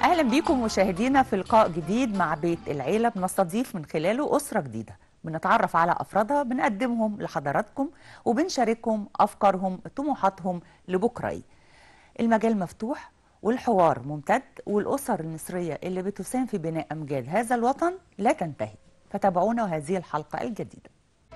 اهلا بيكم مشاهدينا في لقاء جديد مع بيت العيله بنستضيف من خلاله اسره جديده بنتعرف على افرادها بنقدمهم لحضراتكم وبنشاركهم افكارهم طموحاتهم لبكره ايه المجال مفتوح والحوار ممتد والاسر المصريه اللي بتساهم في بناء امجاد هذا الوطن لا تنتهي فتابعونا هذه الحلقه الجديده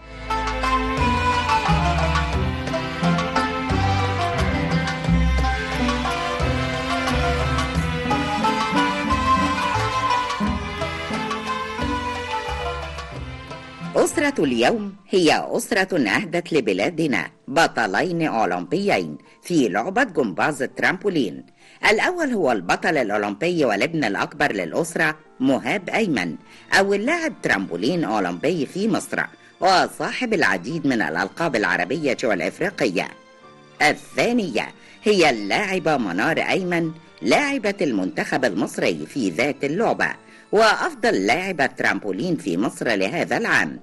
أسرة اليوم هي أسرة أهدت لبلادنا بطلين أولمبيين في لعبة جمباز الترامبولين الأول هو البطل الأولمبي والابن الأكبر للأسرة مهاب أيمن أول لاعب ترامبولين أولمبي في مصر وصاحب العديد من الألقاب العربية والإفريقية الثانية هي اللاعبة منار أيمن لاعبة المنتخب المصري في ذات اللعبة وأفضل لاعبة ترامبولين في مصر لهذا العام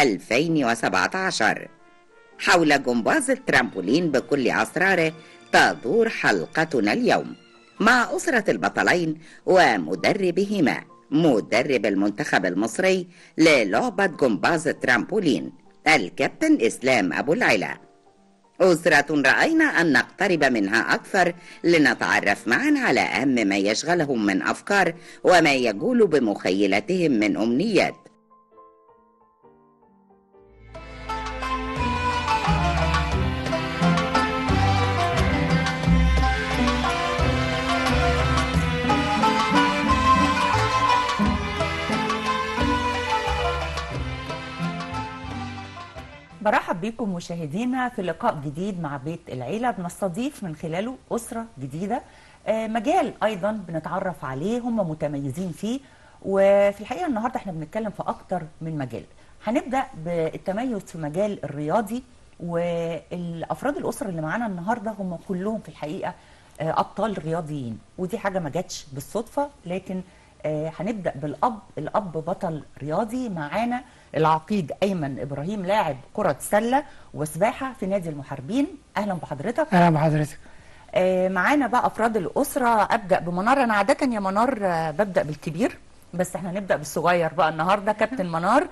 2017 حول جمباز الترامبولين بكل أسراره تدور حلقتنا اليوم مع أسرة البطلين ومدربهما مدرب المنتخب المصري للعبة جمباز الترامبولين الكابتن إسلام أبو العلا أسرة رأينا أن نقترب منها أكثر لنتعرف معا على أهم ما يشغلهم من أفكار وما يجول بمخيلتهم من أمنيات برحب بكم مشاهدينا في لقاء جديد مع بيت العيلة بنستضيف من خلاله أسرة جديدة آه، مجال أيضا بنتعرف عليه هم متميزين فيه وفي الحقيقة النهاردة احنا بنتكلم في أكتر من مجال هنبدأ بالتميز في مجال الرياضي والأفراد الأسرة اللي معانا النهاردة هم كلهم في الحقيقة آه، أبطال رياضيين ودي حاجة ما جاتش بالصدفة لكن آه، هنبدأ بالأب الأب بطل رياضي معانا العقيد أيمن إبراهيم لاعب كرة سلة وسباحة في نادي المحاربين أهلا بحضرتك اهلا بحضرتك آه، معانا بقى أفراد الأسرة أبدأ بمنار أنا عادة يا منار آه، ببدأ بالكبير بس احنا هنبدأ بالصغير بقى النهاردة كابتن منار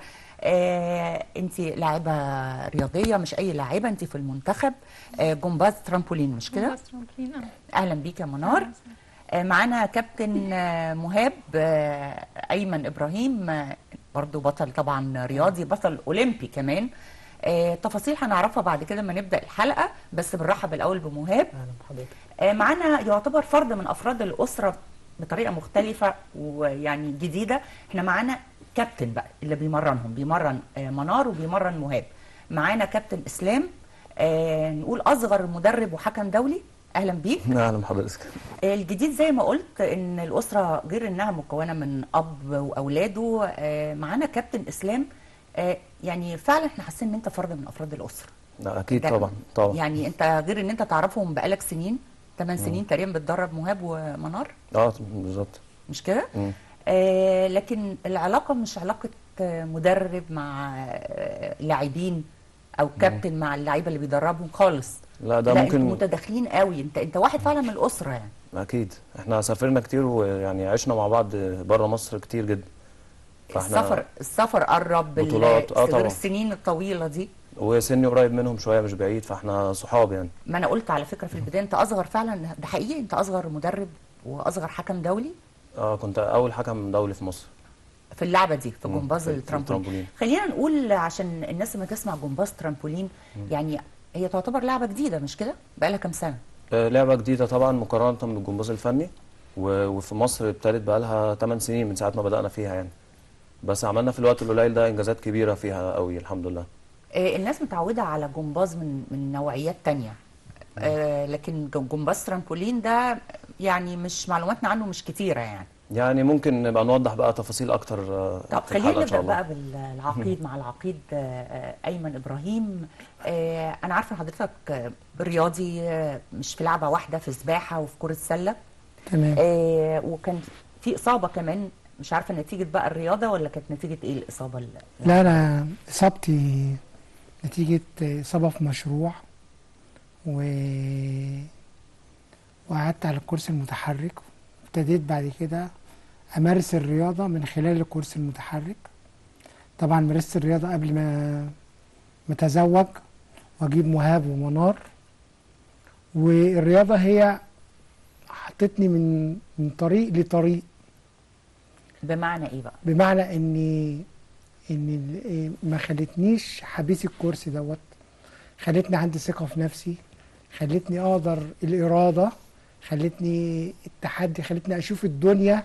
آه، انت لاعبة رياضية مش أي لاعبة انت في المنتخب آه، جمباز ترامبولين مش كده؟ اهلا بيك يا منار آه، معانا كابتن آه، مهاب آه، ايمن ابراهيم آه، برضو بطل طبعا رياضي بطل اولمبي كمان آه، تفاصيل هنعرفها بعد كده لما نبدا الحلقه بس بنرحب الاول بمهاب اهلا بحضرتك آه، معانا يعتبر فرد من افراد الاسره بطريقه مختلفه ويعني جديده احنا معانا كابتن بقى اللي بيمرنهم بيمرن آه، منار وبيمرن مهاب معانا كابتن اسلام آه، نقول اصغر مدرب وحكم دولي اهلا بيك اهلا بحضرتك الجديد زي ما قلت ان الاسره غير انها مكونه من اب واولاده آه، معانا كابتن اسلام آه، يعني فعلا احنا حاسين ان انت فرد من افراد الاسره لا اكيد ده- طبعا طبعا يعني انت غير ان انت تعرفهم بقالك سنين 8 سنين تقريبا بتدرب مهاب ومنار اه بالظبط مش كده مم. آه لكن العلاقه مش علاقه آه، مدرب مع آه، لاعبين او كابتن مع اللعيبه اللي بيدربهم خالص لا ده لا ممكن انتوا متداخلين قوي انت انت واحد فعلا من الاسره يعني اكيد احنا سافرنا كتير ويعني عشنا مع بعض بره مصر كتير جدا السفر السفر قرب بال- بطولات، آه غير طبعا. السنين الطويله دي وسني قريب منهم شويه مش بعيد فاحنا صحاب يعني ما انا قلت على فكره في البدايه انت اصغر فعلا ده حقيقي انت اصغر مدرب واصغر حكم دولي اه كنت اول حكم دولي في مصر في اللعبه دي في مم، جمباز في- في الترامبولين الترامبولين. خلينا نقول عشان الناس لما تسمع جمباز ترامبولين يعني هي تعتبر لعبه جديده مش كده بقالها كام سنه آه لعبه جديده طبعا مقارنه بالجمباز الفني و- وفي مصر ابتدت بقالها 8 سنين من ساعه ما بدانا فيها يعني بس عملنا في الوقت القليل ده انجازات كبيره فيها قوي الحمد لله آه، الناس متعوده على جمباز من من نوعيات تانية آه، لكن ج- جمباز ترامبولين ده يعني مش معلوماتنا عنه مش كتيره يعني يعني ممكن نبقى نوضح بقى تفاصيل اكتر آه، طب في خلينا الحلقه ان شاء نبدا الله بقى بالعقيد مع العقيد آه، آه، ايمن ابراهيم آه، انا عارفه حضرتك آه، رياضي آه، مش في لعبه واحده في سباحه وفي كره سله تمام آه، وكان في اصابه كمان مش عارفه نتيجه بقى الرياضه ولا كانت نتيجه ايه الاصابه اللي لا انا اصابتي نتيجة اصابة في مشروع و وقعدت على الكرسي المتحرك ابتديت بعد كده امارس الرياضه من خلال الكرسي المتحرك طبعا مارست الرياضه قبل ما ما اتزوج واجيب مهاب ومنار والرياضه هي حطتني من من طريق لطريق بمعنى ايه بقى بمعنى اني ان ال- ما خلتنيش حبيس الكرسي دوت خلتني عندي ثقه في نفسي خلتني اقدر الاراده خلتني التحدي خلتني اشوف الدنيا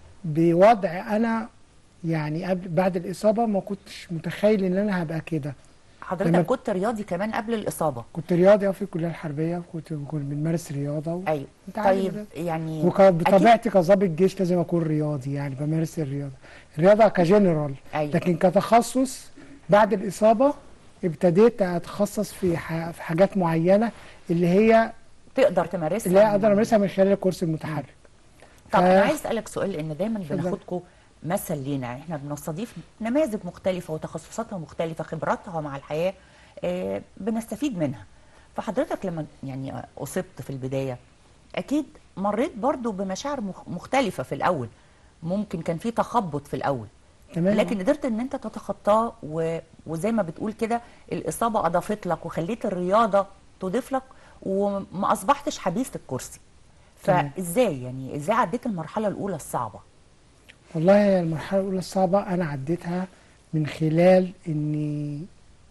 بوضع انا يعني قبل بعد الاصابه ما كنتش متخيل ان انا هبقى كده حضرتك لما- كنت رياضي كمان قبل الاصابه كنت رياضي أه في الكليه الحربيه كنت كنت بنمارس رياضه و... ايوه أنت عارف طيب ده. يعني وبطبيعتي كظابط جيش لازم اكون رياضي يعني بمارس الرياضه الرياضه كجنرال أيوة. لكن كتخصص بعد الاصابه ابتديت اتخصص في ح- في حاجات معينه اللي هي تقدر تمارسها اللي هي اقدر امارسها من خلال الكرسي المتحرك طب ف- انا عايز اسالك سؤال لان دايما اتفضل. بناخدكم مثل لينا احنا بنستضيف نماذج مختلفه وتخصصاتها مختلفه خبراتها مع الحياه آه، بنستفيد منها فحضرتك لما يعني اصبت في البدايه اكيد مريت برضو بمشاعر مخ- مختلفه في الاول ممكن كان في تخبط في الاول تمام لكن قدرت ان انت تتخطاه و... وزي ما بتقول كده الاصابه اضافت لك وخليت الرياضه تضيف لك وما اصبحتش حبيس الكرسي تمام. فازاي يعني ازاي عديت المرحله الاولى الصعبه والله هي المرحله الاولى الصعبه انا عديتها من خلال اني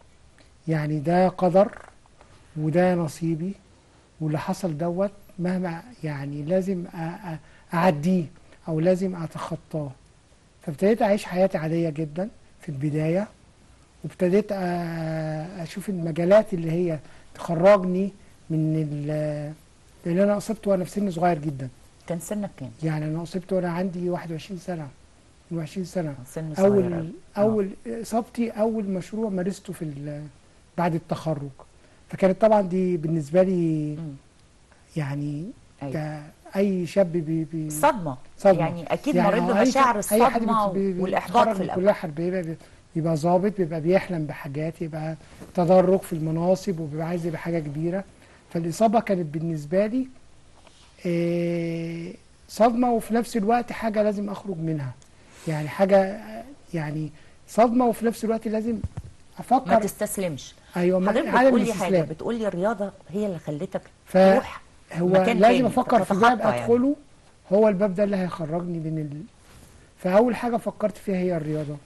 يعني ده قدر وده نصيبي واللي حصل دوت مهما يعني لازم أ- أ- اعديه او لازم اتخطاه فابتديت اعيش حياتي عاديه جدا في البدايه وابتديت أ- اشوف المجالات اللي هي تخرجني من ال- لان انا اصبت وانا في سن صغير جدا كان سنك كام يعني انا اصبت وانا عندي 21 سنه 22 سنه سن صغير اول أوي. اول اصابتي اول مشروع مارسته في ال- بعد التخرج فكانت طبعا دي بالنسبه لي مم. يعني أيوة. كاي شاب بي بي صدمه صدمة. يعني اكيد يعني مريت هو أي بمشاعر ش- أي حد الصدمه بي- بي- والاحباط بيتخرج في من الاول الكليه الحربيه بيبقى, بيبقى ظابط بيبقى بيحلم بحاجات يبقى تدرج في المناصب وبيبقى عايز يبقى حاجه كبيره فالاصابه كانت بالنسبه لي آه، صدمه وفي نفس الوقت حاجه لازم اخرج منها يعني حاجه آه، يعني صدمه وفي نفس الوقت لازم ما افكر تستسلمش ايوه ما- حضرتك عدم بتقول لي حاجه الاستسلام بتقول لي الرياضه هي اللي خلتك ف- تروح هو مكان لازم تاني، افكر في تتخطى باب يعني. ادخله هو الباب ده اللي هيخرجني من ال... فاول حاجه فكرت فيها هي الرياضه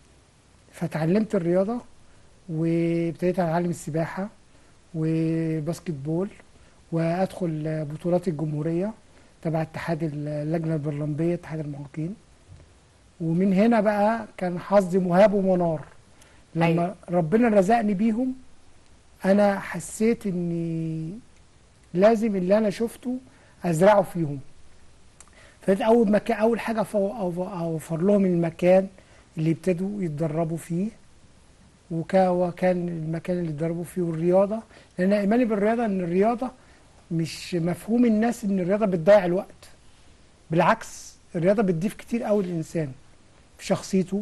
فتعلمت الرياضه وابتديت اتعلم السباحه وباسكت بول وادخل بطولات الجمهوريه تبع اتحاد اللجنه البرلمبيه اتحاد المعاقين ومن هنا بقى كان حظي مهاب ومنار لما أيوة. أيوة. ربنا رزقني بيهم انا حسيت اني لازم اللي انا شفته ازرعه فيهم فبقيت اول مكان اول حاجه أفو- أو- اوفر لهم المكان اللي يبتدوا يتدربوا فيه وكا- وكان المكان اللي يتدربوا فيه والرياضه لان ايماني بالرياضه ان الرياضه مش مفهوم الناس ان الرياضه بتضيع الوقت بالعكس الرياضه بتضيف كتير قوي للانسان في شخصيته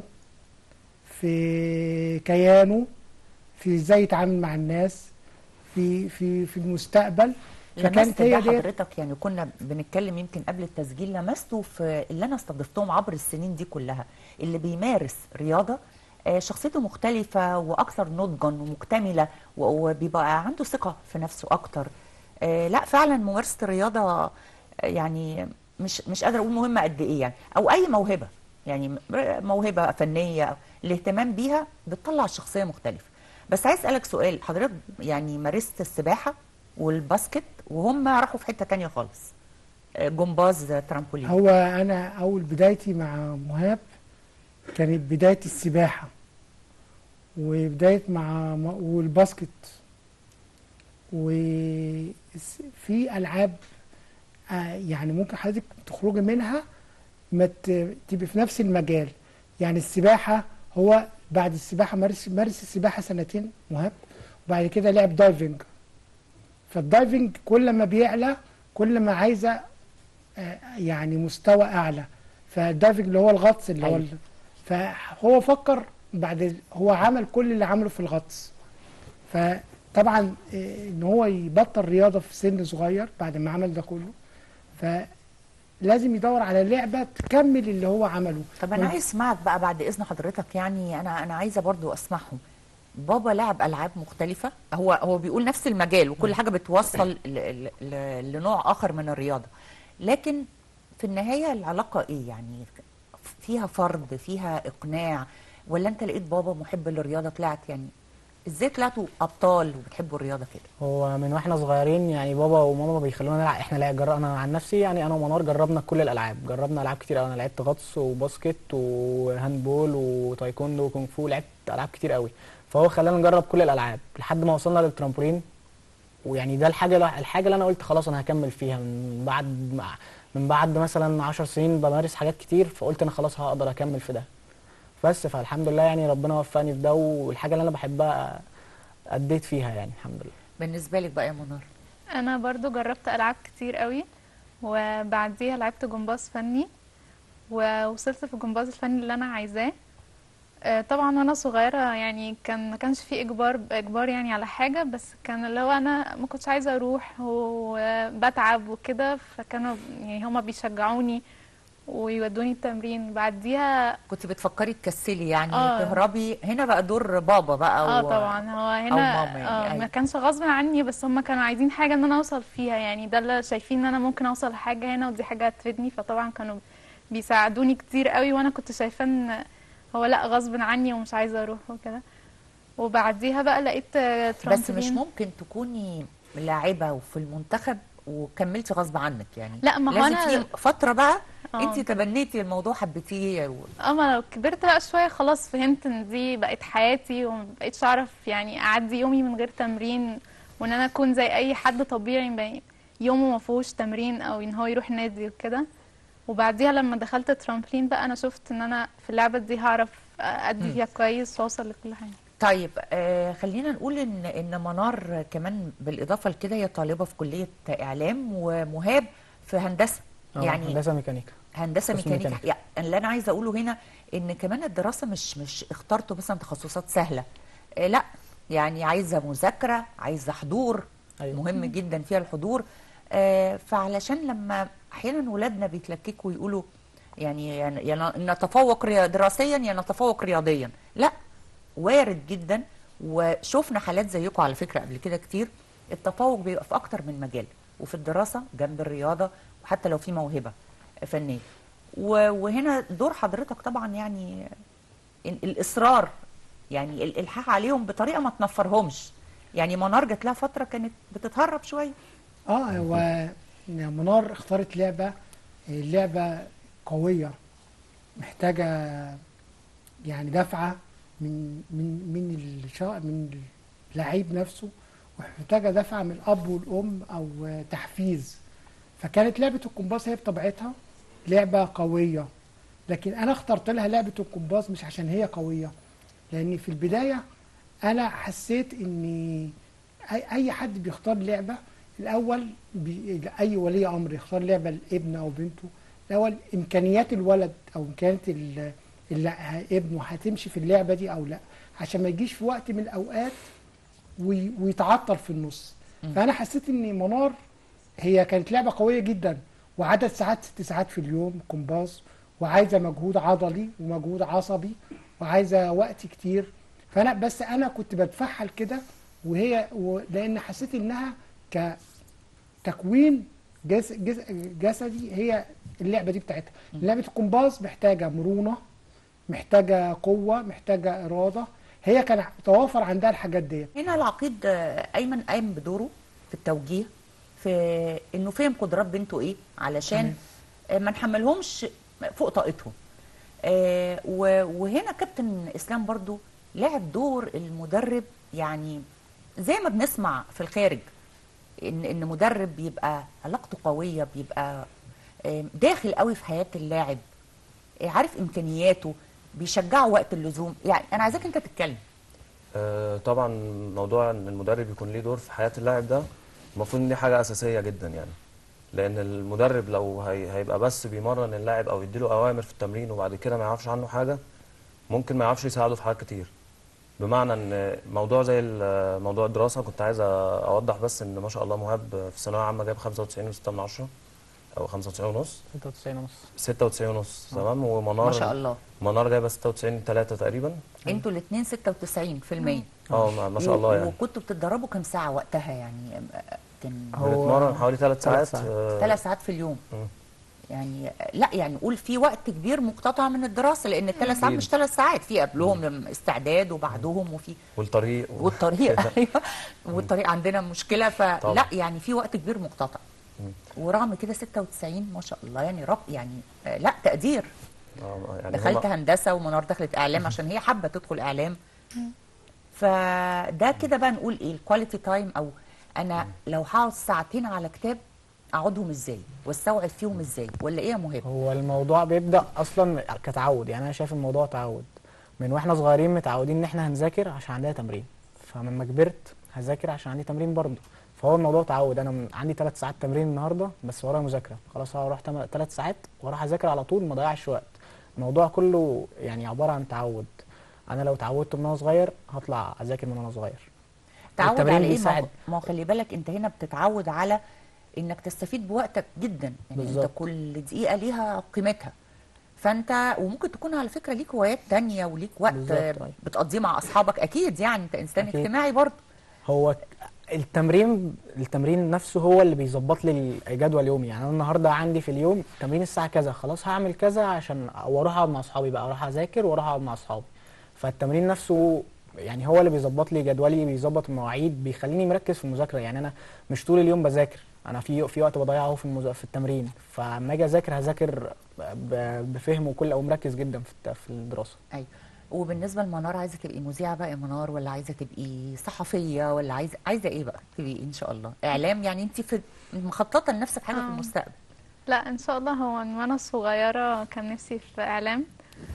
في كيانه في ازاي يتعامل مع الناس في في في المستقبل لمست فكانت ده هي دي حضرتك يعني كنا بنتكلم يمكن قبل التسجيل لمسته في اللي انا استضفتهم عبر السنين دي كلها اللي بيمارس رياضه آه، شخصيته مختلفه واكثر نضجا ومكتمله و- وبيبقى عنده ثقه في نفسه اكتر آه، لا فعلا ممارسه الرياضه آه، يعني مش مش قادره اقول مهمه قد ايه يعني او اي موهبه يعني م- موهبه فنيه الاهتمام بيها بتطلع الشخصيه مختلفه بس عايز اسالك سؤال حضرتك يعني مارست السباحه والباسكت وهم راحوا في حته تانية خالص آه، جمباز ترامبولين هو انا اول بدايتي مع مهاب كانت بدايه السباحه وبدايه مع م- والباسكت وفي العاب آه، يعني ممكن حضرتك تخرجي منها ما ت- تبقي في نفس المجال يعني السباحه هو بعد السباحه مارس مارس السباحه سنتين مهاب وبعد كده لعب دايفنج فالدايفنج كل ما بيعلى كل ما عايزه آه، يعني مستوى اعلى فالدايفنج اللي هو الغطس اللي هو أيوة. ال- فهو فكر بعد ال- هو عمل كل اللي عمله في الغطس فطبعا آه، ان هو يبطل رياضه في سن صغير بعد ما عمل ده كله لازم يدور على لعبه تكمل اللي هو عمله طب انا ما- عايز اسمعك بقى بعد اذن حضرتك يعني انا انا عايزه برضو اسمعهم بابا لعب العاب مختلفه هو هو بيقول نفس المجال وكل حاجه بتوصل ل- ل- ل- لنوع اخر من الرياضه لكن في النهايه العلاقه ايه يعني فيها فرض فيها اقناع ولا انت لقيت بابا محب للرياضه طلعت يعني ازاي طلعتوا ابطال وبتحبوا الرياضه كده هو من واحنا صغيرين يعني بابا وماما بيخلونا نلعب احنا لا جر... انا عن نفسي يعني انا ومنار جربنا كل الالعاب جربنا العاب كتير قوي انا لعبت غطس وباسكت وهاندبول وتايكوندو وكونغ فو لعبت العاب كتير قوي فهو خلانا نجرب كل الالعاب لحد ما وصلنا للترامبولين ويعني ده الحاجه الحاجه اللي انا قلت خلاص انا هكمل فيها من بعد من بعد مثلا 10 سنين بمارس حاجات كتير فقلت انا خلاص هقدر اكمل في ده بس فالحمد لله يعني ربنا وفقني في ده والحاجه اللي انا بحبها اديت فيها يعني الحمد لله بالنسبه لك بقى يا منار انا برضو جربت العاب كتير قوي وبعديها لعبت جمباز فني ووصلت في الجمباز الفني اللي انا عايزاه آه، طبعا وانا صغيره يعني كان ما كانش في اجبار اجبار يعني على حاجه بس كان اللي هو انا ما كنتش عايزه اروح وبتعب وكده فكانوا يعني هما بيشجعوني ويودوني التمرين بعديها كنت بتفكري تكسلي يعني آه. تهربي هنا بقى دور بابا بقى اه و- طبعا هو أو هنا ماما يعني، اه أيوة. ما كانش غصب عني بس هم كانوا عايزين حاجه ان انا اوصل فيها يعني ده اللي شايفين ان انا ممكن اوصل لحاجه هنا ودي حاجه هتفيدني فطبعا كانوا بيساعدوني كتير قوي وانا كنت شايفاه ان هو لا غصب عني ومش عايزه اروح وكده وبعديها بقى لقيت آه، بس مش ترامبولين. ممكن تكوني لاعبة وفي المنتخب وكملتي غصب عنك يعني لا، ما هو لازم أنا- في فترة بقى آه. انت تبنيتي الموضوع حبيتيه و... اما لو كبرت بقى شويه خلاص فهمت ان دي بقت حياتي ومبقتش اعرف يعني اعدي يومي من غير تمرين وان انا اكون زي اي حد طبيعي ما- يومه ما فيهوش تمرين او ان هو يروح نادي وكده وبعديها لما دخلت ترامبلين بقى انا شفت ان انا في اللعبه دي هعرف ادي فيها كويس واوصل لكل حاجه طيب آه خلينا نقول ان ان منار كمان بالاضافة لكده هي طالبة في كلية اعلام ومهاب في هندسة آه، يعني هندسه ميكانيكا هندسه قسم ميكانيكا ميكانيكا. يعني اللي انا عايزه اقوله هنا ان كمان الدراسه مش مش اخترتوا مثلا تخصصات سهله آه لا يعني عايزه مذاكره عايزه حضور أيوة. مهم جدا فيها الحضور آه فعلشان لما احيانا ولادنا بيتلككوا ويقولوا يعني يعني يا نتفوق ريا- دراسيا يا نتفوق رياضيا لا وارد جدا وشفنا حالات زيكم على فكره قبل كده كتير التفوق بيبقى في اكتر من مجال وفي الدراسه جنب الرياضه وحتى لو في موهبه فنيه و- وهنا دور حضرتك طبعا يعني ال- الاصرار يعني الالحاح عليهم بطريقه ما تنفرهمش يعني منار جات لها فتره كانت بتتهرب شويه اه هو منار اختارت لعبة لعبة قوية محتاجة يعني دفعة من من من الشا من اللعيب نفسه ومحتاجة دفعة من الأب والأم أو تحفيز فكانت لعبة الكومباس هي بطبيعتها لعبة قوية لكن أنا اخترت لها لعبة الكومباس مش عشان هي قوية لأن في البداية أنا حسيت إن أي أي حد بيختار لعبة الأول بي أي ولي أمر يختار لعبة لابنه أو بنته الأول إمكانيات الولد أو إمكانيات ال- اللي ه- ابنه هتمشي في اللعبة دي أو لا عشان ما يجيش في وقت من الأوقات وي- ويتعطل في النص فأنا حسيت إن منار هي كانت لعبة قوية جدا وعدد ساعات ست ساعات في اليوم كومباس وعايزة مجهود عضلي ومجهود عصبي وعايزة وقت كتير فأنا بس أنا كنت بتفحل كده وهي و- لأن حسيت إنها كتكوين جس جس جسدي هي اللعبة دي بتاعتها لعبة الكومباس محتاجة مرونة محتاجة قوة محتاجة إرادة هي كان توافر عندها الحاجات ديت هنا العقيد آه، ايمن قام بدوره في التوجيه في انه فهم قدرات بنته ايه علشان آه، ما نحملهمش فوق طاقتهم آه، و- وهنا كابتن اسلام برضو لعب دور المدرب يعني زي ما بنسمع في الخارج ان ان مدرب بيبقى علاقته قويه بيبقى آه، داخل قوي في حياه اللاعب آه، عارف امكانياته بيشجعه وقت اللزوم يعني انا عايزاك انت تتكلم آه، طبعا موضوع ان المدرب يكون ليه دور في حياة اللاعب ده المفروض ان دي حاجة أساسية جدا يعني لأن المدرب لو هي هيبقى بس بيمرن اللاعب أو يديله أوامر في التمرين وبعد كده ما يعرفش عنه حاجة ممكن ما يعرفش يساعده في حاجات كتير بمعنى ان موضوع زي ال- موضوع الدراسة كنت عايز أوضح بس ان ما شاء الله مهاب في الثانوية العامة جاب 95 و6 من 10 او 95 ونص 96 ونص 96 ونص تمام ومنار ما شاء الله منار جايبه 96 3 تقريبا انتوا الاثنين 96% اه ما- ما شاء الله يعني وكنتوا بتتدربوا كام ساعه وقتها يعني آه، كان هو بنتمرن حوالي 3 ثلاث ساعات ساعات. آه، ثلاث ساعات في اليوم مم. يعني لا يعني قول في وقت كبير مقتطع من الدراسه لان الثلاث ساعات أكيد. مش ثلاث ساعات في قبلهم استعداد وبعدهم وفي والطريق و- والطريق ايوه والطريق عندنا مشكله فلا طبعا. يعني في وقت كبير مقتطع ورغم كده 96 ما شاء الله يعني رب يعني آه، لا تقدير آه، يعني دخلت هما- هندسه ومنار دخلت اعلام عشان هي حابه تدخل اعلام فده كده بقى نقول ايه الكواليتي تايم او انا لو هقعد ساعتين على كتاب اقعدهم ازاي واستوعب فيهم ازاي ولا ايه يا مهاب هو الموضوع بيبدا اصلا كتعود يعني انا شايف الموضوع تعود من واحنا صغيرين متعودين ان احنا هنذاكر عشان عندنا تمرين فلما كبرت هذاكر عشان عندي تمرين برضه فهو الموضوع تعود انا من عندي ثلاث ساعات تمرين النهارده بس ورايا مذاكره خلاص هروح ثلاث ساعات واروح اذاكر على طول ما اضيعش وقت الموضوع كله يعني عباره عن تعود انا لو اتعودت من وانا صغير هطلع اذاكر من وانا صغير تعود التمرين على ايه ما بيساعد. هو- ما هو خلي بالك انت هنا بتتعود على انك تستفيد بوقتك جدا يعني انت بالظبط. كل دقيقه ليها قيمتها فانت وممكن تكون على فكره ليك هوايات تانية وليك وقت بالظبط، آه، أيوة. بتقضيه مع اصحابك اكيد يعني انت انسان أكيد. اجتماعي برضه هو التمرين التمرين نفسه هو اللي بيظبط لي الجدول يومي يعني انا النهارده عندي في اليوم تمرين الساعه كذا خلاص هعمل كذا عشان واروح اقعد مع اصحابي بقى اروح اذاكر واروح اقعد مع اصحابي فالتمرين نفسه يعني هو اللي بيظبط لي جدولي بيظبط المواعيد بيخليني مركز في المذاكره يعني انا مش طول اليوم بذاكر انا في في وقت بضيعه في المز... في التمرين فلما اجي اذاكر هذاكر ب- بفهم وكل او مركز جدا في الت- في الدراسه ايوه وبالنسبه لمنار عايزه تبقي مذيعه بقى يا منار ولا عايزه تبقي صحفيه ولا عايزه عايزه ايه بقى تبقي إيه ان شاء الله اعلام يعني انت في مخططه لنفسك حاجه في آه. المستقبل لا ان شاء الله هو من وانا صغيره كان نفسي في اعلام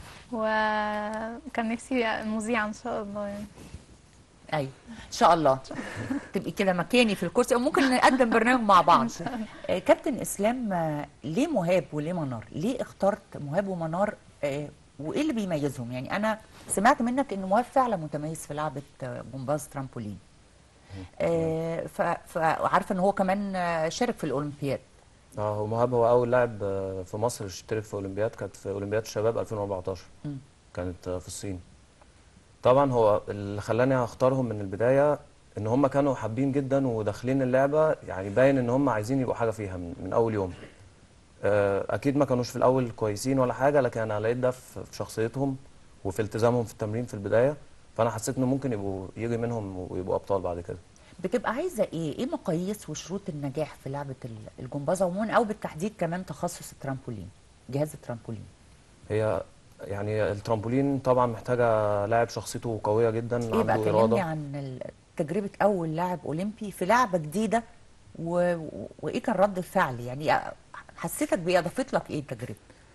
وكان نفسي مذيعه ان شاء الله يعني ايوه ان شاء الله تبقي كده مكاني في الكرسي او ممكن نقدم برنامج مع بعض آه، كابتن اسلام آه، ليه مهاب وليه منار ليه اخترت مهاب ومنار آه، وايه اللي بيميزهم يعني انا سمعت منك ان مهاب فعلا متميز في لعبه آه، جمباز ترامبولين آه، ف- فعارفه ان هو كمان آه، شارك في الاولمبياد اه هو مهاب هو اول لاعب آه، في مصر اشترك في اولمبياد كانت في اولمبياد الشباب 2014 مم. كانت آه، في الصين طبعا هو اللي خلاني اختارهم من البدايه ان هم كانوا حابين جدا وداخلين اللعبه يعني باين ان هم عايزين يبقوا حاجه فيها من, من اول يوم آه، اكيد ما كانوش في الاول كويسين ولا حاجه لكن انا لقيت ده في في شخصيتهم وفي التزامهم في التمرين في البدايه فانا حسيت انه ممكن يبقوا يجي منهم ويبقوا ابطال بعد كده بتبقى عايزه ايه ايه مقاييس وشروط النجاح في لعبه ال- الجمباز عموما او بالتحديد كمان تخصص الترامبولين جهاز الترامبولين هي يعني الترامبولين طبعا محتاجه لاعب شخصيته قويه جدا ايه بقى عنده كلمني اراده عن ال- تجربه اول لاعب اولمبي في لعبه جديده و... و- وايه كان رد الفعل يعني حسيتك بايه اضافت لك ايه التجربه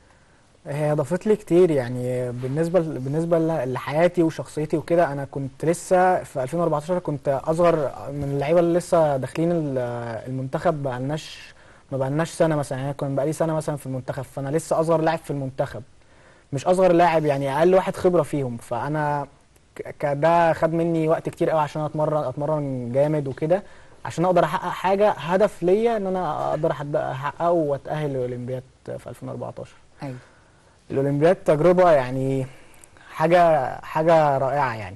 هي اضافت لي كتير يعني بالنسبه بالنسبه ل- لحياتي وشخصيتي وكده انا كنت لسه في 2014 كنت اصغر من اللعيبه اللي لسه داخلين ال- المنتخب بقالناش ما بقالناش سنه مثلا يعني كان بقالي سنه مثلا في المنتخب فانا لسه اصغر لاعب في المنتخب مش اصغر لاعب يعني اقل واحد خبره فيهم فانا ك- ك- ده خد مني وقت كتير قوي عشان اتمرن اتمرن جامد وكده عشان اقدر احقق حاجه هدف ليا ان انا اقدر أحد- احققه واتاهل للاولمبياد في 2014 ايوه الاولمبياد تجربه يعني حاجه حاجه رائعه يعني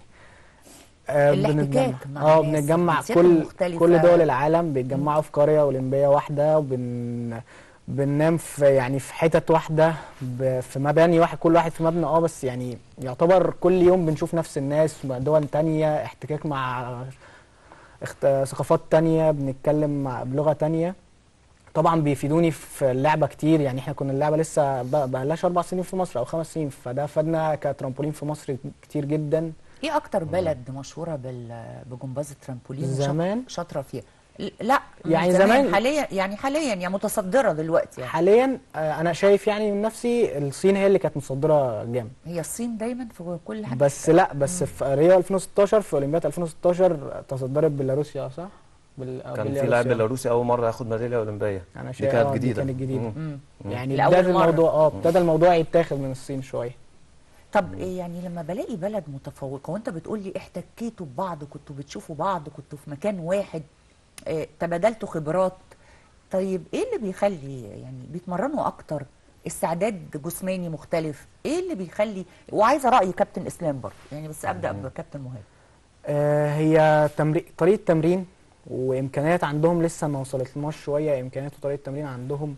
آه، الاحتكاك بنتجمع- مع اه الناس، بنتجمع الجنسيات كل المختلفة. كل دول العالم بيتجمعوا في قريه اولمبيه واحده وبن بننام في يعني في حتت واحده ب... في مباني واحد كل واحد في مبنى اه بس يعني يعتبر كل يوم بنشوف نفس الناس مع دول تانية احتكاك مع اخت... ثقافات تانية بنتكلم مع... بلغه تانية طبعا بيفيدوني في اللعبه كتير يعني احنا كنا اللعبه لسه ب- بقالهاش اربع سنين في مصر او خمس سنين فده فادنا كترامبولين في مصر كتير جدا ايه اكتر بلد مشهوره بال... بجمباز الترامبولين وشاط- زمان؟ شاطره فيها ل- لا من يعني زمان- حاليا يعني حاليا يعني متصدره دلوقتي يعني. حاليا آه، انا شايف يعني من نفسي الصين هي اللي كانت مصدره جامد هي الصين دايما في كل حاجه بس لا بس في ريو 2016 في اولمبياد 2016 تصدرت بيلاروسيا صح؟ بال... آه، كان في بيلاروسيا. لاعب بيلاروسي اول مره ياخد ميداليه اولمبيه انا دي شايف كانت آه، دي جديده كانت جديده مم. مم. يعني لأول ابتدى مرة. الموضوع اه ابتدى الموضوع يتاخد من الصين شويه طب إيه يعني لما بلاقي بلد متفوقه وانت بتقول لي احتكيتوا ببعض كنتوا بتشوفوا بعض كنتوا في مكان واحد اه تبادلتوا خبرات طيب ايه اللي بيخلي يعني بيتمرنوا اكتر استعداد جسماني مختلف ايه اللي بيخلي وعايزه راي كابتن اسلام برضه يعني بس ابدا بكابتن مهاب آه، هي تمري... طريقه تمرين وامكانيات عندهم لسه ما وصلتلناش شويه امكانيات وطريقه تمرين عندهم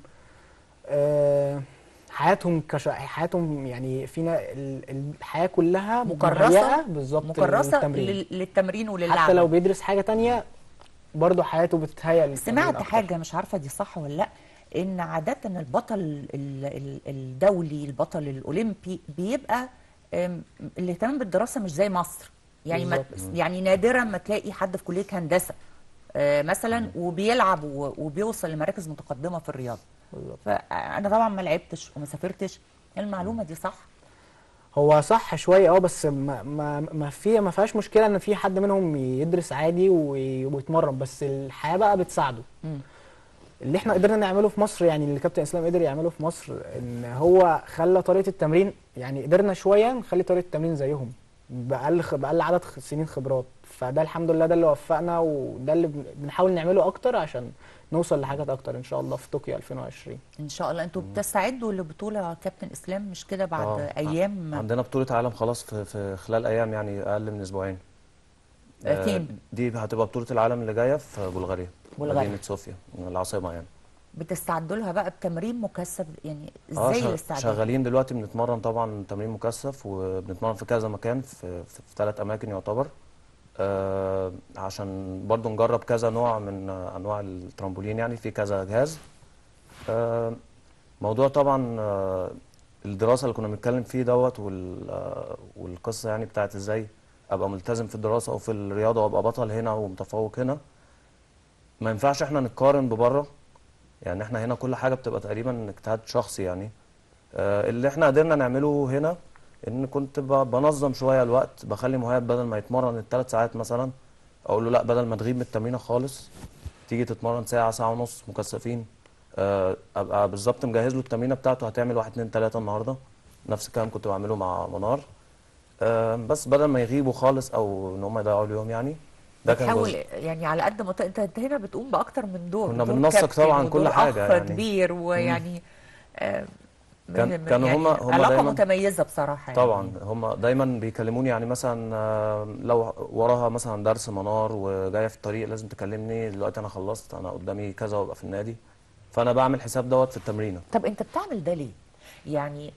آه، حياتهم كش... حياتهم يعني فينا ال- ال- الحياه كلها مكرسة؟ مهيئة بالظبط مكرسه للتمرين لل- للتمرين وللعب حتى لو بيدرس حاجه تانية برضه حياته بتتهيأ للتمرين سمعت أكتر. حاجه مش عارفه دي صح ولا لا ان عاده البطل ال- ال- الدولي البطل الاولمبي بيبقى أم، الاهتمام بالدراسه مش زي مصر يعني ما بالظبط. يعني نادرا ما تلاقي حد في كليه هندسه آه، مثلا وبيلعب و- وبيوصل لمراكز متقدمه في الرياضه بالظبط. فانا طبعا ما لعبتش وما سافرتش المعلومه دي صح هو صح شويه اه بس ما ما ما في ما فيهاش مشكله ان في حد منهم يدرس عادي وي- ويتمرن بس الحياه بقى بتساعده مم. اللي احنا قدرنا نعمله في مصر يعني اللي كابتن اسلام قدر يعمله في مصر ان هو خلى طريقه التمرين يعني قدرنا شويه نخلي طريقه التمرين زيهم باقل خ- باقل عدد خ- سنين خبرات فده الحمد لله ده اللي وفقنا وده اللي بن- بنحاول نعمله اكتر عشان نوصل لحاجات اكتر ان شاء الله في طوكيو 2020 ان شاء الله انتوا بتستعدوا لبطوله كابتن اسلام مش كده بعد آه، ايام عندنا بطولة عالم خلاص في, في خلال أيام يعني أقل من أسبوعين آه، آه، فين؟ دي هتبقى بطولة العالم اللي جاية في بلغاريا بلغاريا. مدينة صوفيا العاصمة يعني بتستعدوا لها بقى بتمرين مكثف يعني اه ازاي شغ- الاستعداد شغالين دلوقتي بنتمرن طبعا تمرين مكثف وبنتمرن في كذا مكان في في, في ثلاث اماكن يعتبر آه عشان برضو نجرب كذا نوع من آه، انواع الترامبولين يعني في كذا جهاز آه موضوع طبعا آه الدراسه اللي كنا بنتكلم فيه دوت وال آه والقصه يعني بتاعت ازاي ابقى ملتزم في الدراسه او في الرياضه وابقى بطل هنا ومتفوق هنا ما ينفعش احنا نتقارن ببره يعني احنا هنا كل حاجه بتبقى تقريبا اجتهاد شخصي يعني آه، اللي احنا قدرنا نعمله هنا ان كنت ب- بنظم شويه الوقت بخلي مهاب بدل ما يتمرن الثلاث ساعات مثلا اقول له لا بدل ما تغيب من التمرينه خالص تيجي تتمرن ساعه ساعه ونص مكثفين آه، ابقى بالظبط مجهز له التمرينه بتاعته هتعمل واحد اتنين تلاته النهارده نفس الكلام كنت بعمله مع منار آه، بس بدل ما يغيبوا خالص او ان هم يضيعوا اليوم يعني ده كان بتحاول جزء يعني على قد ما ت- انت انت هنا بتقوم باكتر من دور كنا دور بننسق كابتن طبعاً ودور كل حاجة اخ يعني. كبير ويعني آه كان- من- كانوا يعني هما- هما علاقه دايماً- متميزه بصراحه طبعا يعني. هم دايما بيكلموني يعني مثلا آه، لو وراها مثلا درس منار وجايه في الطريق لازم تكلمني دلوقتي انا خلصت انا قدامي كذا وابقى في النادي فانا بعمل حساب دوت في التمرينه طب انت بتعمل ده ليه؟ يعني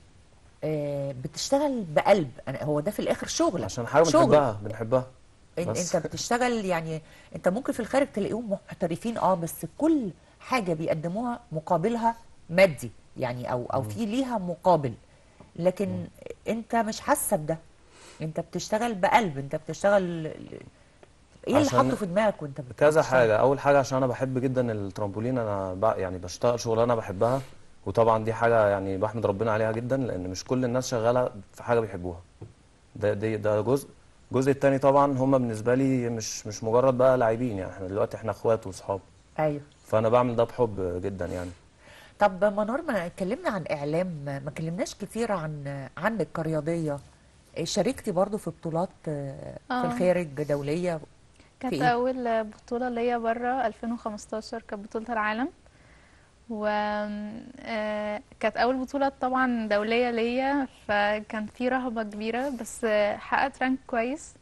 آه بتشتغل بقلب أنا هو ده في الاخر شغل عشان حاجه شغل. بنحبها بنحبها إن بس. انت بتشتغل يعني انت ممكن في الخارج تلاقيهم محترفين اه بس كل حاجه بيقدموها مقابلها مادي يعني او او في ليها مقابل لكن انت مش حاسه بده انت بتشتغل بقلب انت بتشتغل ايه اللي عشان حاطه في دماغك وانت بت- كذا بتشتغل؟ حاجه اول حاجه عشان انا بحب جدا الترامبولين انا ب... يعني بشتغل شغلانه بحبها وطبعا دي حاجه يعني بحمد ربنا عليها جدا لان مش كل الناس شغاله في حاجه بيحبوها ده ده ده جزء الجزء التاني طبعا هم بالنسبه لي مش مش مجرد بقى لاعبين يعني احنا دلوقتي احنا اخوات واصحاب ايوه فانا بعمل ده بحب جدا يعني طب منار ما اتكلمنا عن اعلام ما اتكلمناش كتير عن عنك كرياضيه شاركتي برضو في بطولات آه، في آه. الخارج دوليه كانت في إيه؟ أول بطولة ليا بره 2015 كانت بطولة العالم و آه، كانت أول بطولة طبعا دولية ليا فكان في رهبة كبيرة بس آه، حققت رانك كويس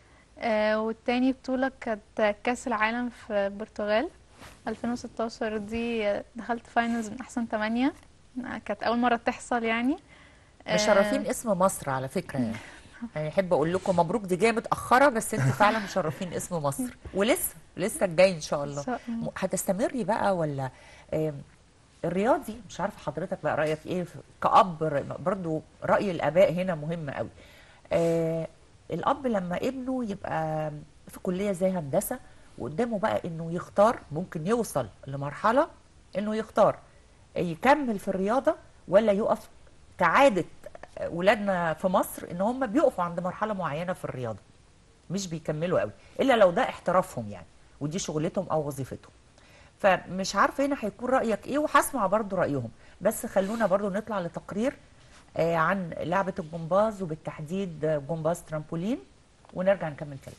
آه، والتاني بطولة كانت كأس العالم في البرتغال 2016 دي آه، دخلت فاينلز من أحسن تمانية آه، كانت أول مرة تحصل يعني آه، مشرفين اسم مصر على فكره يعني يعني احب اقول لكم مبروك دي جايه متاخره بس انتوا فعلا مشرفين اسم مصر ولسه لسه الجاي ان شاء الله إن شاء الله. م- هتستمري بقى ولا آم، الرياضي مش عارفه حضرتك بقى رايك ايه في- كأب ر- برضو راي الاباء هنا مهم قوي آه الاب لما ابنه يبقى في كليه زي هندسه وقدامه بقى انه يختار ممكن يوصل لمرحله انه يختار يكمل في الرياضه ولا يقف كعاده ولادنا في مصر ان هم بيقفوا عند مرحله معينه في الرياضه مش بيكملوا قوي الا لو ده احترافهم يعني ودي شغلتهم او وظيفتهم فمش عارفه هنا هيكون رايك ايه وهسمع برضو رايهم بس خلونا برضو نطلع لتقرير آه، عن لعبه الجمباز وبالتحديد آه، جمباز ترامبولين ونرجع نكمل كلام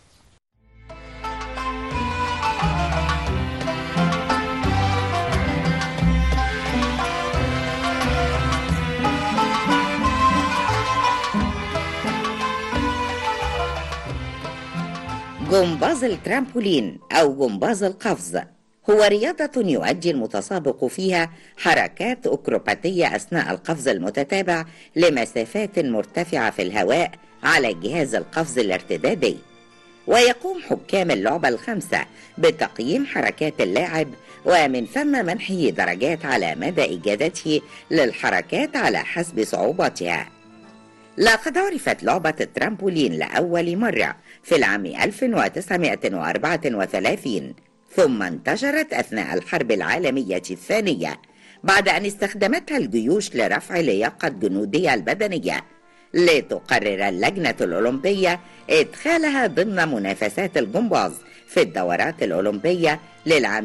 جمباز الترامبولين أو جمباز القفز هو رياضة يؤدي المتسابق فيها حركات أكروباتية أثناء القفز المتتابع لمسافات مرتفعة في الهواء على جهاز القفز الارتدادي ويقوم حكام اللعبة الخمسة بتقييم حركات اللاعب ومن ثم منحه درجات على مدى إجادته للحركات على حسب صعوبتها لقد عرفت لعبة الترامبولين لأول مرة في العام 1934 ثم انتشرت أثناء الحرب العالمية الثانية بعد أن استخدمتها الجيوش لرفع لياقة جنودها البدنية لتقرر اللجنة الأولمبية إدخالها ضمن منافسات الجمباز في الدورات الأولمبية للعام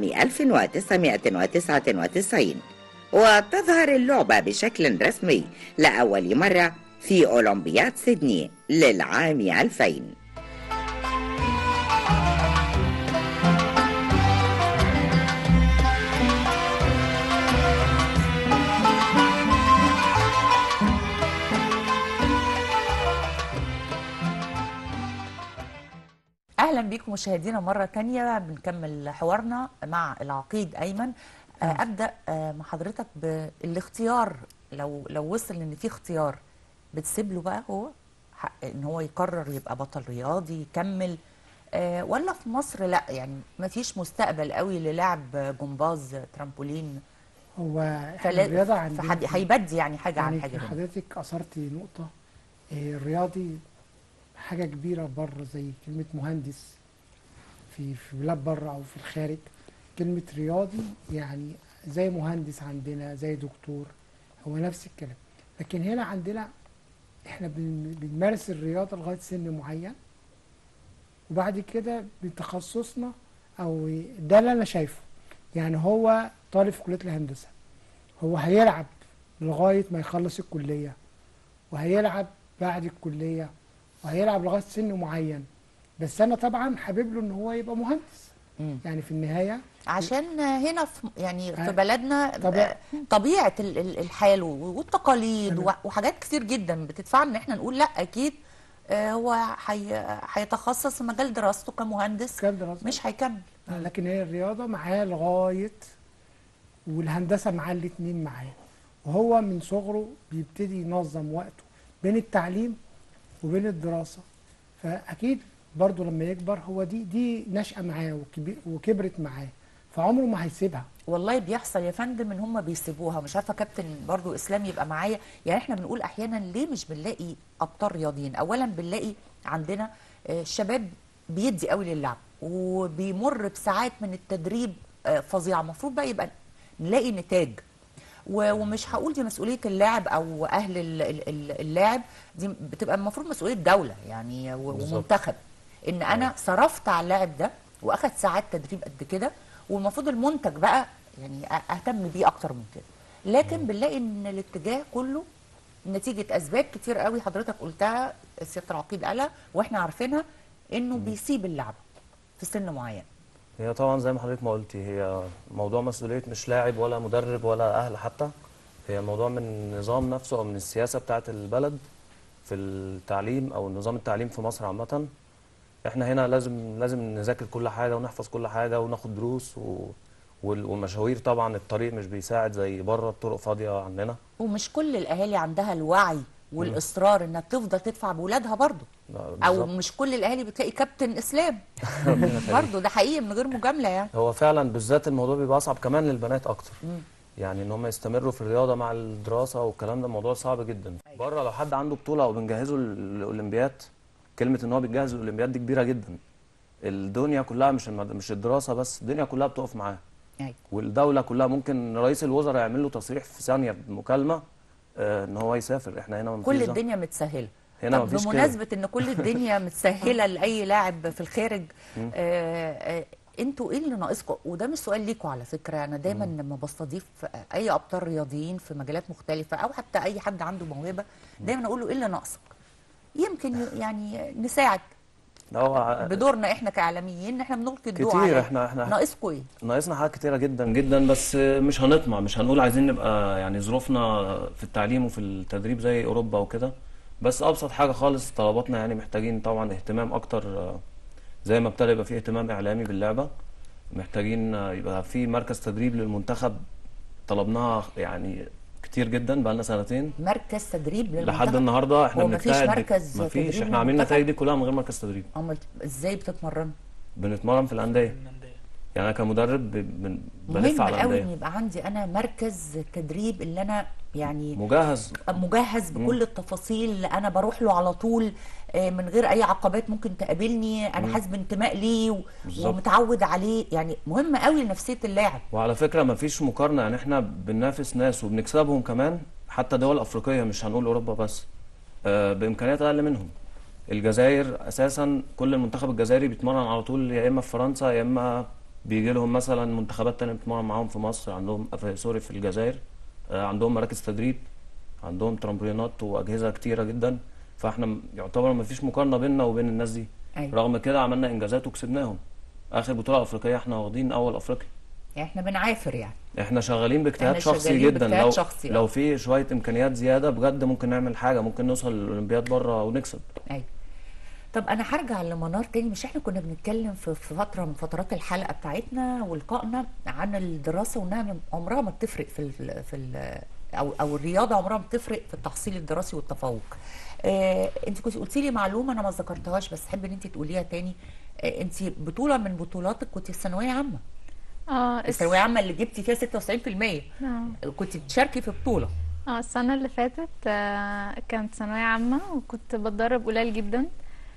1999 وتظهر اللعبة بشكل رسمي لأول مرة في أولمبياد سيدني للعام 2000 اهلا بيكم مشاهدينا مره تانية بنكمل حوارنا مع العقيد ايمن آه، ابدا آه، مع حضرتك بالاختيار لو لو وصل ان في اختيار بتسيب له بقى هو حق ان هو يقرر يبقى بطل رياضي يكمل آه، ولا في مصر لا يعني ما فيش مستقبل قوي للعب جمباز ترامبولين هو احنا فلا الرياضة عندنا فحد هيبدي يعني حاجه عن يعني حاجه هنا. حضرتك أثرتي نقطة إيه، الرياضي حاجة كبيرة بره زي كلمة مهندس في في بلاد بره أو في الخارج كلمة رياضي يعني زي مهندس عندنا زي دكتور هو نفس الكلام لكن هنا عندنا احنا بن- بنمارس الرياضة لغاية سن معين وبعد كده بتخصصنا أو ده اللي أنا شايفه يعني هو طالب في كلية الهندسة هو هيلعب لغاية ما يخلص الكلية وهيلعب بعد الكلية وهيلعب لغاية سن معين بس أنا طبعا حابب له إن هو يبقى مهندس مم. يعني في النهاية عشان هنا في يعني في آه، بلدنا طبيعة. طبيعه ال- ال- الحال والتقاليد تمام. و- وحاجات كتير جدا بتدفعنا ان احنا نقول لا اكيد آه، هو هي- هيتخصص في مجال دراسته كمهندس كان دراسة مش هيكمل لكن هي الرياضة معاه لغاية والهندسة معاه الاتنين معاه وهو من صغره بيبتدي ينظم وقته بين التعليم وبين الدراسة فأكيد برضو لما يكبر هو دي دي نشأة معاه وكبي- وكبرت معاه فعمره ما هيسيبها والله بيحصل يا فندم ان هم بيسيبوها مش عارفه كابتن برضو اسلام يبقى معايا يعني احنا بنقول احيانا ليه مش بنلاقي ابطال رياضيين اولا بنلاقي عندنا آه، الشباب بيدي قوي للعب وبيمر بساعات من التدريب آه، فظيعه المفروض بقى يبقى نلاقي نتاج و- ومش هقول دي مسؤوليه اللاعب او اهل ال- ال- ال- اللاعب دي بتبقى المفروض مسؤوليه دوله يعني و- بالظبط. ومنتخب ان انا صرفت على اللاعب ده واخد ساعات تدريب قد كده والمفروض المنتج بقى يعني أ- اهتم بيه اكتر من كده لكن بنلاقي ان الاتجاه كله نتيجه اسباب كتير قوي حضرتك قلتها سياده العقيد قالها واحنا عارفينها انه بيسيب اللعبه في سن معين هي طبعا زي ما حضرتك ما قلتي هي موضوع مسؤولية مش لاعب ولا مدرب ولا أهل حتى هي موضوع من النظام نفسه أو من السياسة بتاعة البلد في التعليم أو نظام التعليم في مصر عامة احنا هنا لازم لازم نذاكر كل حاجة ونحفظ كل حاجة وناخد دروس و... وال- والمشاوير طبعا الطريق مش بيساعد زي بره الطرق فاضية عننا ومش كل الاهالي عندها الوعي والاصرار انها تفضل تدفع باولادها برضه لا، او بالظبط. مش كل الاهالي بتلاقي كابتن اسلام برضه ده حقيقي من غير مجامله يعني هو فعلا بالذات الموضوع بيبقى اصعب كمان للبنات اكتر يعني ان هم يستمروا في الرياضه مع الدراسه والكلام ده موضوع صعب جدا بره لو حد عنده بطوله او بنجهزه للاولمبياد كلمه ان هو بيتجهز للاولمبياد دي كبيره جدا الدنيا كلها مش المد... مش الدراسه بس الدنيا كلها بتقف معاه أيوة. والدوله كلها ممكن رئيس الوزراء يعمل له تصريح في ثانيه بمكالمه آه ان هو يسافر احنا هنا مفيش كل ده. الدنيا متسهله هنا طب مفيش كده. بمناسبه ان كل الدنيا متسهله لاي لاعب في الخارج آه آه انتوا ايه اللي ناقصكم وده مش سؤال ليكوا على فكره انا دايما لما بستضيف اي ابطال رياضيين في مجالات مختلفه او حتى اي حد عنده موهبه دايما اقول له ايه اللي ناقصك يمكن يعني نساعد هو بدورنا احنا كاعلاميين احنا بنلقي الضوء كتير عليه احنا احنا ناقصكم ايه ناقصنا حاجات كتيرة جدا جدا بس مش هنطمع مش هنقول عايزين نبقى يعني ظروفنا في التعليم وفي التدريب زي أوروبا وكده بس أبسط حاجة خالص طلباتنا يعني محتاجين طبعا اهتمام أكتر آه، زي ما ابتدى يبقى فيه اهتمام اعلامي باللعبه محتاجين آه، يبقى في مركز تدريب للمنتخب طلبناها يعني كتير جدا بقالنا سنتين مركز تدريب للمنتخب لحد النهارده احنا هو مفيش بنجتهد مركز مفيش تدريب احنا عاملين للمنتخب؟ النتائج دي كلها من غير مركز تدريب امال ازاي بتتمرن بنتمرن في الانديه يعني انا كمدرب ب- بن- بلف مهم على قوي ان الانديه يبقى عندي انا مركز تدريب اللي انا يعني مجهز مجهز بكل التفاصيل اللي انا بروح له على طول آه، من غير اي عقبات ممكن تقابلني انا حاسس بانتماء ليه و- بالظبط. ومتعود عليه يعني مهم قوي لنفسيه اللاعب وعلى فكره مفيش مقارنه يعني احنا بننافس ناس وبنكسبهم كمان حتى دول افريقيه مش هنقول اوروبا بس آه، بامكانيات اقل منهم الجزائر اساسا كل المنتخب الجزائري بيتمرن على طول يا اما في فرنسا يا اما بيجي لهم مثلا منتخبات تانية بتتمرن معاهم في مصر عندهم في سوري في الجزائر آه، عندهم مراكز تدريب عندهم ترامبولينات واجهزه كتيره جدا فاحنا م- يعتبر مفيش مقارنه بيننا وبين الناس دي أيوة. رغم كده عملنا انجازات وكسبناهم اخر بطوله افريقيه احنا واخدين اول افريقيا يعني احنا بنعافر يعني احنا شغالين باجتهاد احنا شخصي شغالين جدا باجتهاد لو شخصي، اه. لو في شويه امكانيات زياده بجد ممكن نعمل حاجه ممكن نوصل للاولمبياد بره ونكسب ايوه طب انا هرجع لمنار تاني مش احنا كنا بنتكلم في في فتره من فترات الحلقه بتاعتنا ولقائنا عن الدراسه وانها من- عمرها ما بتفرق في ال في ال او او الرياضه عمرها ما بتفرق في التحصيل الدراسي والتفوق آه انت كنت قلتي لي معلومه انا ما ذكرتهاش بس احب ان انت تقوليها تاني آه انت بطوله من بطولاتك كنت في ثانويه عامه اه الس- الثانويه عامه اللي جبتي فيها 96% اه كنت بتشاركي في بطوله اه السنة اللي فاتت آه، كانت ثانوية عامة وكنت بتدرب قليل جدا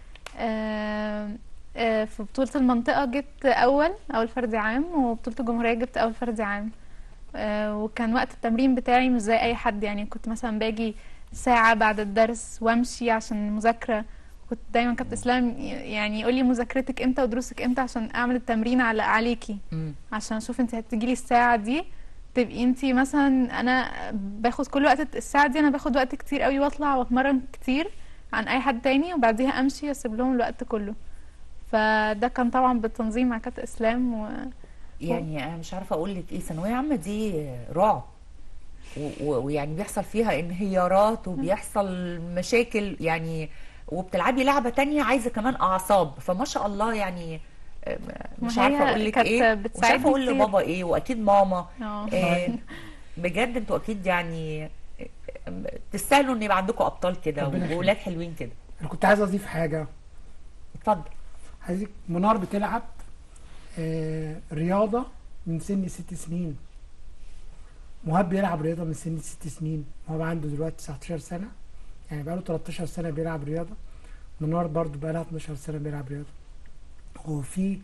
آه، آه، في بطولة المنطقة جبت أول أول فردي عام وبطولة الجمهورية جبت أول فردي عام آه، وكان وقت التمرين بتاعي مش زي أي حد يعني كنت مثلا باجي ساعة بعد الدرس وأمشي عشان المذاكرة كنت دايما كابتن إسلام يعني يقول لي مذاكرتك امتى ودروسك امتى عشان أعمل التمرين على عليكي مم. عشان اشوف انت هتجيلي الساعة دي تبقي انت مثلا انا باخد كل وقت الساعة دي انا باخد وقت كتير قوي واطلع واتمرن كتير عن اي حد تاني وبعديها امشي واسيب لهم الوقت كله فده كان طبعا بالتنظيم مع كابتن اسلام و... يعني انا مش عارفه اقول لك ايه ثانويه عامه دي رعب و- و- ويعني بيحصل فيها انهيارات وبيحصل مشاكل يعني وبتلعبي لعبه تانية عايزه كمان اعصاب فما شاء الله يعني آه، مش ما هي عارفه اقول لك كانت ايه مش بتساعدني عارفه اقول كتير. لبابا ايه واكيد ماما اه آه، بجد انتوا اكيد يعني آه، تستاهلوا ان يبقى عندكم ابطال كده ربنا يخليك. وولاد حلوين كده انا كنت عايز اضيف حاجه اتفضل عايزك منار بتلعب آه رياضه من سن ست سنين مهاب بيلعب رياضه من سن ست سنين مهاب عنده دلوقتي 19 سنه يعني بقاله 13 سنه بيلعب رياضه منار برضو بقالها 12 سنه بيلعب رياضه هو في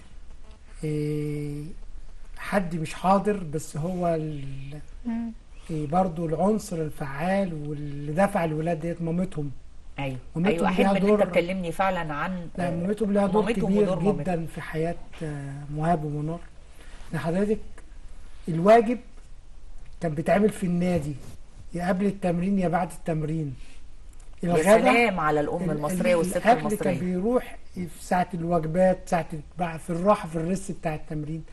آه حد مش حاضر بس هو ال- مم. آه، برضو العنصر الفعال واللي دفع الولاد ديت مامتهم ايوه ومامتهم ايوه احب ليها ان انت دور- تكلمني فعلا عن لا آه، مامتهم لها دور مامتهم كبير ودور مامتهم. جدا في حياة آه، مهاب ومنار ان حضرتك الواجب كان بيتعمل في النادي يا قبل التمرين يا بعد التمرين يا سلام على الام ال- المصريه ال- والست الأكل كان المصريه بيروح في ساعة الوجبات ساعة البع- في الراحة في الريست بتاع التمرين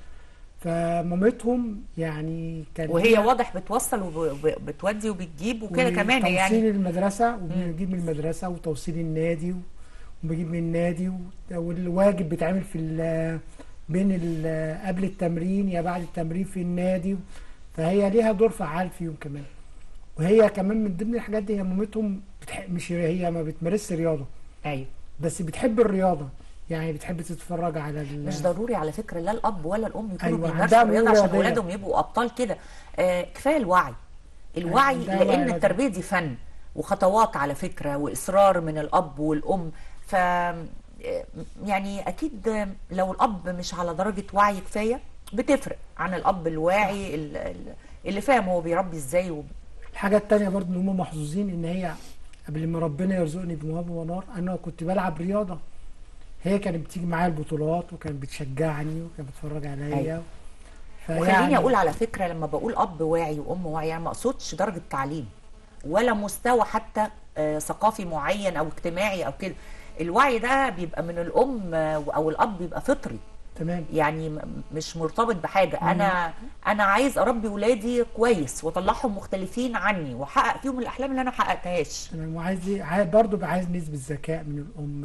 فمامتهم يعني كان وهي ليها- واضح بتوصل وبتودي وبتجيب وكده كمان وتوصيل يعني المدرسة وبنجيب من المدرسة وتوصيل النادي وبجيب من النادي و- والواجب بيتعمل في ال- بين ال- قبل التمرين يا بعد التمرين في النادي فهي ليها دور فعال فيهم كمان وهي كمان من ضمن الحاجات دي هي مامتهم بتح... مش هي ما بتمارسش رياضة ايوه بس بتحب الرياضة يعني بتحب تتفرج على ال... مش ضروري على فكره لا الاب ولا الام يكونوا أيوة، بيمارسوا عندها الرياضه ميول عشان رياضية. اولادهم يبقوا ابطال كده آه كفايه الوعي الوعي عندها وعي لان لازم. التربيه دي فن وخطوات على فكره واصرار من الاب والام ف آه، يعني اكيد آه، لو الاب مش على درجه وعي كفايه بتفرق عن الاب الواعي ال- ال- اللي فاهم هو بيربي ازاي وب... الحاجة التانية برضه ان هم محظوظين ان هي قبل ما ربنا يرزقني بمهاب ونار انا كنت بلعب رياضة هي كانت بتيجي معايا البطولات وكانت بتشجعني وكانت بتتفرج عليا أيوة. فيعني- وخليني اقول على فكره لما بقول اب واعي وام واعي يعني ما اقصدش درجه تعليم ولا مستوى حتى آه، ثقافي معين او اجتماعي او كده الوعي ده بيبقى من الام آه، او الاب بيبقى فطري تمام يعني م- مش مرتبط بحاجه انا انا عايز اربي ولادي كويس واطلعهم مختلفين عني واحقق فيهم الاحلام اللي انا ما حققتهاش تمام وعايز عايز برضه بقى عايز نسبة ذكاء من الام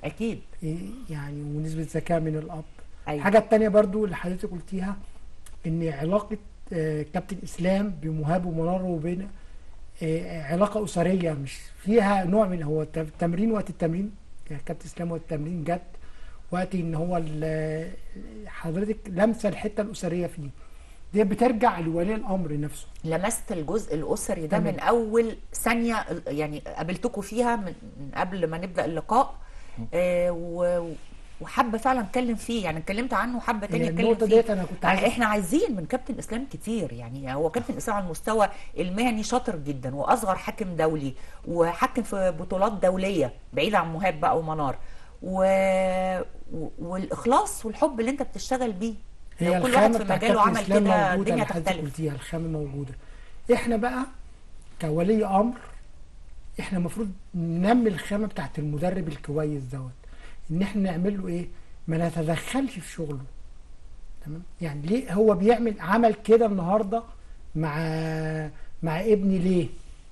اكيد إيه يعني ونسبة ذكاء من الأب أيوة. الحاجة التانية برضو اللي حضرتك قلتيها إن علاقة آه، كابتن إسلام بمهاب ومنار وبين آه، علاقة أسرية مش فيها نوع من هو الت- التمرين وقت التمرين يعني كابتن إسلام وقت التمرين جد وقت إن هو ال- حضرتك لمسة الحتة الأسرية فيه دي بترجع لولي الأمر نفسه لمست الجزء الاسري ده تمام. من اول ثانيه يعني قابلتكم فيها من من قبل ما نبدا اللقاء آه و- وحابه فعلا اتكلم فيه يعني اتكلمت عنه وحابه تاني هي اتكلم النقطة فيه ديت أنا كنت عايز احنا عايزين من كابتن اسلام كتير يعني هو كابتن اسلام على المستوى المهني شاطر جدا واصغر حاكم دولي وحكم في بطولات دوليه بعيد عن مهاب بقى ومنار و... و- والاخلاص والحب اللي انت بتشتغل بيه هي لو كل واحد الخامة في بتاع مجاله كابتن عمل إسلام كده موجودة الدنيا اللي حضرتك تختلف قلتيها الخامة موجودة احنا بقى كولي أمر احنا المفروض ننمي الخامة بتاعت المدرب الكويس دوت ان احنا نعمل له ايه ما نتدخلش في شغله تمام يعني ليه هو بيعمل عمل كده النهارده مع مع ابني ليه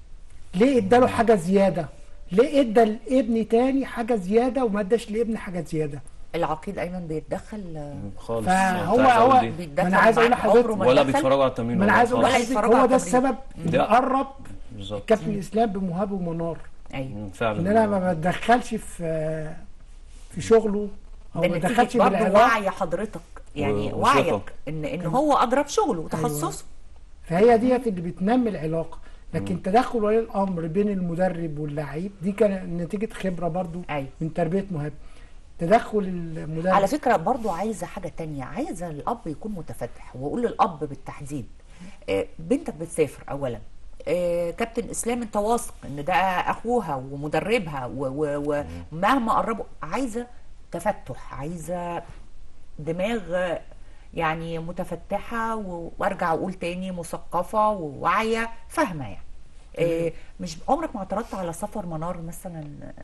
ليه اداله حاجه زياده ليه ادى لابني تاني حاجه زياده وما اداش لابني حاجه زياده العقيد ايمن بيتدخل خالص فهو كنت عايز أقول هو دي. بيتدخل ما انا عايز اقول معاك لحضرتك عمره ما ولا اتدخل. بيتفرجوا على التمرين ما انا والله عايز اقول ولا خالص. لحضرتك يتفرجوا هو على ده التمرين. السبب اللي ده- قرب بالظبط كابتن اسلام بمهاب ومنار ايوه مم، فعلا ان انا ما بتدخلش في في شغله او ده ما نتيجة بتدخلش برضه بالعلاقه وعي حضرتك يعني و- وعيك وثقة. ان ان هو اضرب شغله وتخصصه فهي ديت اللي بتنمي العلاقه لكن تدخل ولي الامر بين المدرب واللعيب دي كان نتيجه خبره برضو ايوه من تربيه مهاب تدخل المدرب على فكرة برضو عايزة حاجة تانية عايزة الأب يكون متفتح وأقول للأب بالتحديد آه، بنتك بتسافر أولا آه، كابتن إسلام أنت واثق إن ده أخوها ومدربها و- و- ومهما قربوا عايزة تفتح عايزة دماغ آه، يعني متفتحة و- وارجع اقول تاني مثقفة وواعية فاهمة يعني آه، مش عمرك ما اعترضت على سفر منار مثلا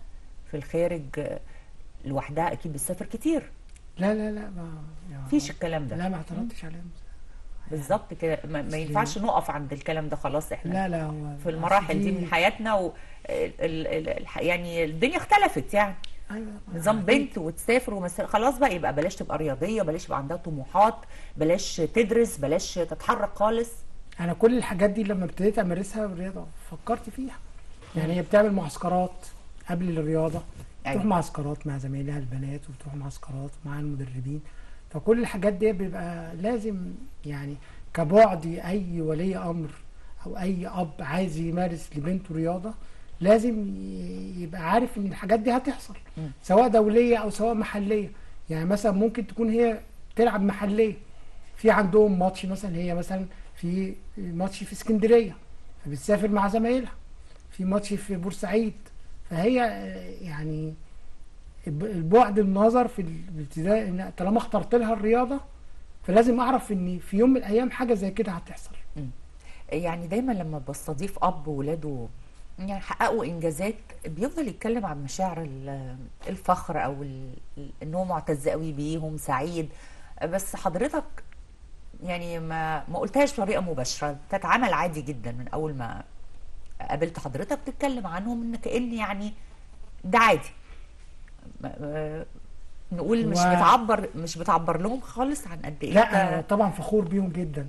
في الخارج آه، لوحدها اكيد بتسافر كتير لا لا لا ما يعني مفيش الكلام ده لا ما اعترضتش عليهم بالظبط كده ما, ما ينفعش نقف عند الكلام ده خلاص احنا لا لا هو في المراحل دي من حياتنا و ال ال ال يعني الدنيا اختلفت يعني ايوه نظام بنت وتسافر ومس... خلاص بقى يبقى بلاش تبقى رياضيه بلاش يبقى عندها طموحات بلاش تدرس بلاش تتحرك خالص انا كل الحاجات دي لما ابتديت امارسها الرياضه فكرت فيها يعني هي بتعمل معسكرات قبل الرياضه أيوة. تروح معسكرات مع زمايلها البنات وتروح معسكرات مع المدربين فكل الحاجات دي بيبقى لازم يعني كبعد اي ولي امر او اي اب عايز يمارس لبنته رياضه لازم ي- يبقى عارف ان الحاجات دي هتحصل مم. سواء دوليه او سواء محليه يعني مثلا ممكن تكون هي تلعب محليه في عندهم ماتش مثلا هي مثلا في ماتش في اسكندريه فبتسافر مع زمايلها في ماتش في بورسعيد فهي آه، يعني الب- البعد النظر في الابتداء ان طالما اخترت لها الرياضه فلازم اعرف ان في يوم من الايام حاجه زي كده هتحصل يعني دايما لما بستضيف اب ولاده يعني حققوا انجازات بيفضل يتكلم عن مشاعر ال- الفخر او ال- ان هو معتز قوي بيهم سعيد بس حضرتك يعني ما ما قلتهاش بطريقه مباشره تتعامل عادي جدا من اول ما قابلت حضرتك تتكلم عنهم ان كأن يعني ده عادي ما- ما- نقول مش و- بتعبر مش بتعبر لهم خالص عن قد ايه لا أنت- انا طبعا فخور بيهم جدا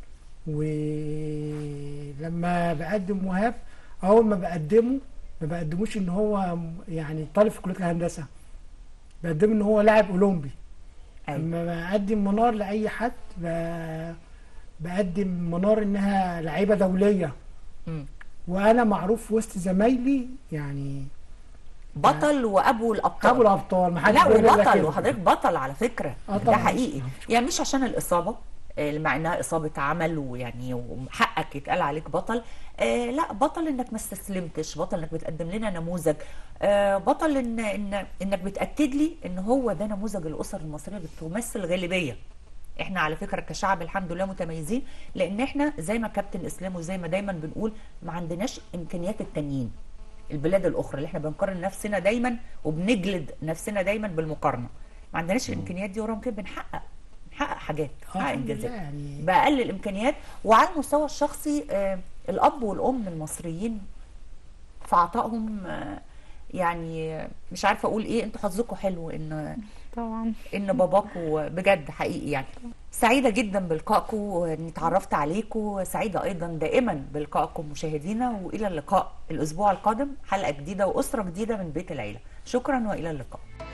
ولما بقدم مهاب اول ما بقدمه ما بقدموش ان هو يعني طالب في كليه الهندسه بقدمه ان هو لاعب اولمبي أيوة. لما بقدم منار لاي حد ب- بقدم منار انها لعيبه دوليه مم. وانا معروف وسط زمايلي يعني بطل وابو الابطال ابو الابطال ما حدش لا بيقول إلا وبطل كده. وحضرتك بطل على فكره آه ده طبعاً. حقيقي يعني مش عشان الاصابه آه، مع انها اصابه عمل ويعني وحقك يتقال عليك بطل آه لا بطل انك ما استسلمتش بطل انك بتقدم لنا نموذج آه بطل ان ان انك بتاكد لي ان هو ده نموذج الاسر المصريه بتمثل غالبيه احنا على فكره كشعب الحمد لله متميزين لان احنا زي ما كابتن اسلام وزي ما دايما بنقول ما عندناش امكانيات التانيين البلاد الاخرى اللي احنا بنقارن نفسنا دايما وبنجلد نفسنا دايما بالمقارنه ما عندناش الامكانيات دي ورغم كده بنحقق بنحقق حاجات آه، بنحقق الحمد انجازات لله يعني باقل الامكانيات وعلى المستوى الشخصي آه، الاب والام المصريين في عطائهم آه، يعني مش عارفه اقول ايه انتوا حظكم حلو ان طبعا ان باباكو بجد حقيقي يعني سعيده جدا بلقائكم واني اتعرفت عليكم سعيده ايضا دائما بلقائكم مشاهدينا والى اللقاء الاسبوع القادم حلقه جديده واسره جديده من بيت العيله شكرا والى اللقاء